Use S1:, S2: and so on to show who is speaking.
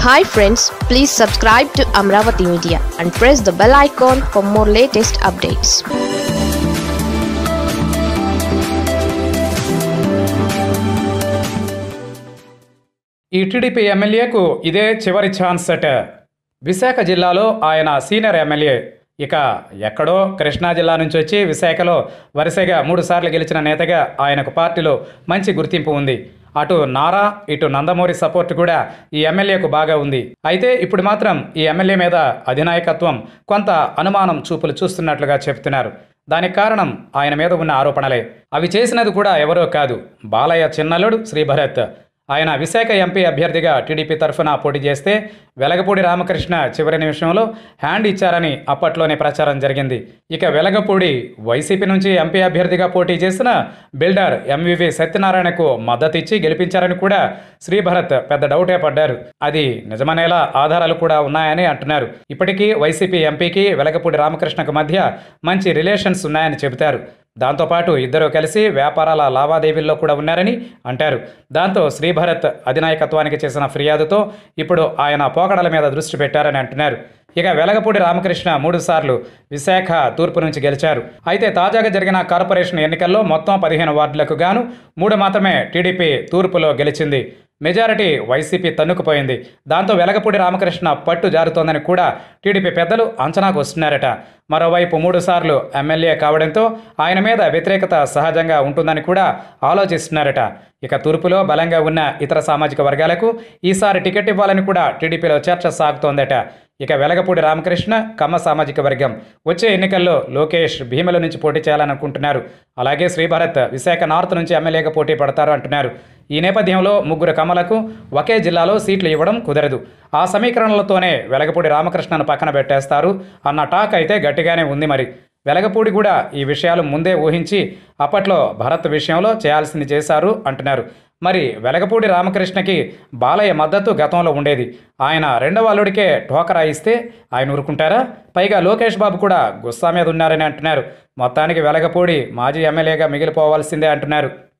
S1: hi friends please subscribe to Amaravati media and press the bell icon for more latest updates
S2: ఈ TDP ఎమ్మెల్యేకు ఇదే చివరి chance అట విశాఖ జిల్లాలో ఆయన సీనియర్ ఎమ్మెల్యే ఇక ఎక్కడో కృష్ణా జిల్లా నుంచి వచ్చి విశాఖలో వరుసగా మూడుసార్లు గెలిచిన నేతగా ఆయనకు పార్టీలో మంచి గుర్తింపు ఉంది అటు నారా ఇటు నందమూరి సపోర్ట్ కూడా ఈ ఎమ్మెల్యేకు బాగా ఉంది అయితే ఇప్పుడు మాత్రం ఈ ఎమ్మెల్యే మీద అధినాయకత్వం కొంత అనుమానం చూపులు చూస్తున్నట్లుగా చెబుతున్నారు దానికి కారణం ఆయన మీద ఉన్న ఆరోపణలే అవి చేసినది కూడా ఎవరో కాదు బాలయ్య చిన్నలుడు శ్రీభరత్ ఆయన విశాఖ ఎంపీ అభ్యర్థిగా టీడీపీ తరఫున పోటీ చేస్తే వెలగపూడి రామకృష్ణ చివరి నిమిషంలో హ్యాండ్ ఇచ్చారని అప్పట్లోనే ప్రచారం జరిగింది ఇక వెలగపూడి వైసీపీ నుంచి ఎంపీ అభ్యర్థిగా పోటీ చేసిన బిల్డర్ ఎంవివి సత్యనారాయణకు మద్దతు ఇచ్చి గెలిపించారని కూడా శ్రీభరత్ పెద్ద డౌటే పడ్డారు అది నిజమనేలా ఆధారాలు కూడా ఉన్నాయని అంటున్నారు ఇప్పటికీ వైసీపీ ఎంపీకి వెలగపూడి రామకృష్ణకు మధ్య మంచి రిలేషన్స్ ఉన్నాయని చెబుతారు దాంతోపాటు ఇద్దరూ కలిసి వ్యాపారాల లావాదేవీల్లో కూడా ఉన్నారని అంటారు దాంతో శ్రీభరత్ అధినాయకత్వానికి చేసిన ఫిర్యాదుతో ఇప్పుడు ఆయన పోకడల మీద దృష్టి పెట్టారని అంటున్నారు ఇక వెలగపూడి రామకృష్ణ మూడుసార్లు విశాఖ తూర్పు నుంచి గెలిచారు అయితే తాజాగా జరిగిన కార్పొరేషన్ ఎన్నికల్లో మొత్తం పదిహేను వార్డులకు గాను మూడు మాత్రమే టీడీపీ తూర్పులో గెలిచింది మెజారిటీ వైసీపీ తన్నుకుపోయింది దాంతో వెలగపూడి రామకృష్ణ పట్టు జారుతోందని కూడా టీడీపీ పెద్దలు అంచనాకు వస్తున్నారట మరోవైపు మూడు సార్లు ఎమ్మెల్యే కావడంతో ఆయన మీద వ్యతిరేకత సహజంగా ఉంటుందని కూడా ఆలోచిస్తున్నారట ఇక తూర్పులో బలంగా ఉన్న ఇతర సామాజిక వర్గాలకు ఈసారి టికెట్ ఇవ్వాలని కూడా టీడీపీలో చర్చ సాగుతోందట ఇక వెలగపూడి రామకృష్ణ కమ్మ సామాజిక వర్గం వచ్చే ఎన్నికల్లో లోకేష్ భీమల నుంచి పోటీ చేయాలనుకుంటున్నారు అలాగే శ్రీభరత్ విశాఖ నార్త్ నుంచి ఎమ్మెల్యేగా పోటీ పడతారు అంటున్నారు ఈ నేపథ్యంలో ముగ్గురు కమ్మలకు ఒకే జిల్లాలో సీట్లు ఇవ్వడం కుదరదు ఆ సమీకరణలతోనే వెలగపూడి రామకృష్ణను పక్కన పెట్టేస్తారు అన్న టాక్ అయితే గట్టిగానే ఉంది మరి వెలగపూడి కూడా ఈ విషయాలు ముందే ఊహించి అప్పట్లో భరత్ విషయంలో చేయాల్సింది చేశారు అంటున్నారు మరి వెలగపూడి రామకృష్ణకి బాలయ్య మద్దతు గతంలో ఉండేది ఆయన రెండవ అల్లుడికే టోకరా ఇస్తే ఆయన ఊరుకుంటారా పైగా లోకేష్ బాబు కూడా గుస్సా మీద ఉన్నారని అంటున్నారు మొత్తానికి వెలగపూడి మాజీ ఎమ్మెల్యేగా మిగిలిపోవాల్సిందే అంటున్నారు